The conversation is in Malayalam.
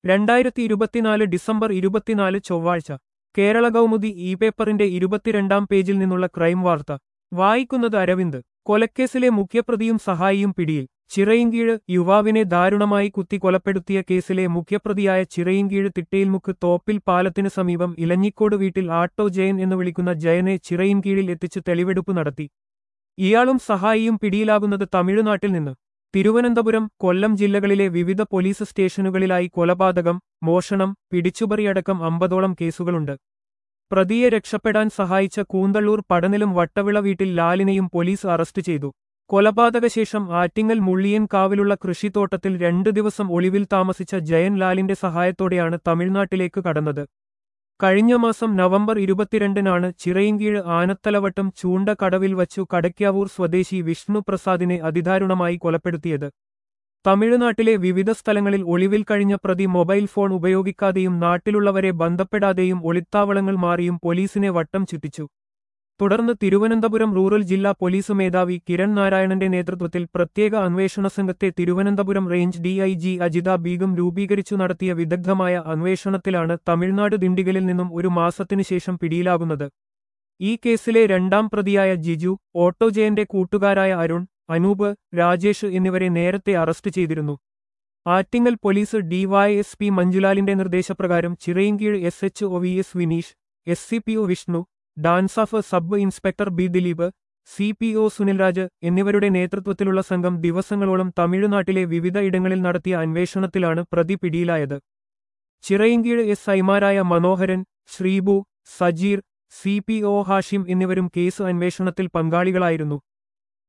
രണ്ടായിരത്തി ഇരുപത്തിനാല് ഡിസംബർ ഇരുപത്തിനാല് ചൊവ്വാഴ്ച കേരള കൗമുദി ഇ പേപ്പറിന്റെ ഇരുപത്തിരണ്ടാം പേജിൽ നിന്നുള്ള ക്രൈം വാർത്ത വായിക്കുന്നത് അരവിന്ദ് കൊലക്കേസിലെ മുഖ്യപ്രതിയും സഹായിയും പിടിയിൽ ചിറയിൻകീഴ് യുവാവിനെ ദാരുണമായി കുത്തി കൊലപ്പെടുത്തിയ കേസിലെ മുഖ്യപ്രതിയായ ചിറയിൻകീഴ് തിട്ടയിൽമുക്ക് തോപ്പിൽ പാലത്തിന് സമീപം ഇലഞ്ഞിക്കോട് വീട്ടിൽ ആട്ടോ ജയൻ എന്ന് വിളിക്കുന്ന ജയനെ ചിറയിൻകീഴിൽ എത്തിച്ച് തെളിവെടുപ്പ് നടത്തി ഇയാളും സഹായിയും പിടിയിലാകുന്നത് തമിഴ്നാട്ടിൽ നിന്ന് തിരുവനന്തപുരം കൊല്ലം ജില്ലകളിലെ വിവിധ പോലീസ് സ്റ്റേഷനുകളിലായി കൊലപാതകം മോഷണം പിടിച്ചുപറിയടക്കം അമ്പതോളം കേസുകളുണ്ട് പ്രതിയെ രക്ഷപ്പെടാൻ സഹായിച്ച കൂന്തള്ളൂർ പടനിലും വട്ടവിള വീട്ടിൽ ലാലിനെയും പോലീസ് അറസ്റ്റ് ചെയ്തു കൊലപാതകശേഷം ആറ്റിങ്ങൽ മുള്ളിയൻ കാവിലുള്ള കൃഷിത്തോട്ടത്തിൽ രണ്ടു ദിവസം ഒളിവിൽ താമസിച്ച ജയൻ ലാലിന്റെ സഹായത്തോടെയാണ് തമിഴ്നാട്ടിലേക്ക് കടന്നത് കഴിഞ്ഞ മാസം നവംബർ ഇരുപത്തിരണ്ടിനാണ് ചിറയിൻകീഴ് ആനത്തലവട്ടം ചൂണ്ട കടവിൽ വച്ചു കടയ്ക്കാവൂർ സ്വദേശി വിഷ്ണു പ്രസാദിനെ അതിദാരുണമായി കൊലപ്പെടുത്തിയത് തമിഴ്നാട്ടിലെ വിവിധ സ്ഥലങ്ങളിൽ ഒളിവിൽ കഴിഞ്ഞ പ്രതി മൊബൈൽ ഫോൺ ഉപയോഗിക്കാതെയും നാട്ടിലുള്ളവരെ ബന്ധപ്പെടാതെയും ഒളിത്താവളങ്ങൾ മാറിയും പോലീസിനെ വട്ടം ചുറ്റിച്ചു തുടർന്ന് തിരുവനന്തപുരം റൂറൽ ജില്ലാ പോലീസ് മേധാവി കിരൺ നാരായണന്റെ നേതൃത്വത്തിൽ പ്രത്യേക അന്വേഷണ സംഘത്തെ തിരുവനന്തപുരം റേഞ്ച് ഡിഐജി അജിത ബീഗം രൂപീകരിച്ചു നടത്തിയ വിദഗ്ധമായ അന്വേഷണത്തിലാണ് തമിഴ്നാട് ദിണ്ടിഗലിൽ നിന്നും ഒരു മാസത്തിനു ശേഷം പിടിയിലാകുന്നത് ഈ കേസിലെ രണ്ടാം പ്രതിയായ ജിജു ഓട്ടോജയന്റെ കൂട്ടുകാരായ അരുൺ അനൂപ് രാജേഷ് എന്നിവരെ നേരത്തെ അറസ്റ്റ് ചെയ്തിരുന്നു ആറ്റിങ്ങൽ പോലീസ് ഡിവൈഎസ്പി മഞ്ജുലാലിന്റെ നിർദ്ദേശപ്രകാരം Chirayinkeezhu S H O V S Vineesh S C P O Vishnu DANSAF sub inspector B Dileep C P O Sunilraj എന്നിവരുടെ നേതൃത്വത്തിലുള്ള സംഘം ദിവസങ്ങളോളം തമിഴ്നാട്ടിലെ വിവിധ ഇടങ്ങളിൽ നടത്തിയ അന്വേഷണത്തിലാണ് പ്രതി പിടിയിലായത് ചിറയിൻകീഴ് എസ് ഐമാരായ Manoharan Sreebu Sajeer C P O Hashim എന്നിവരും കേസ് അന്വേഷണത്തിൽ പങ്കാളികളായിരുന്നു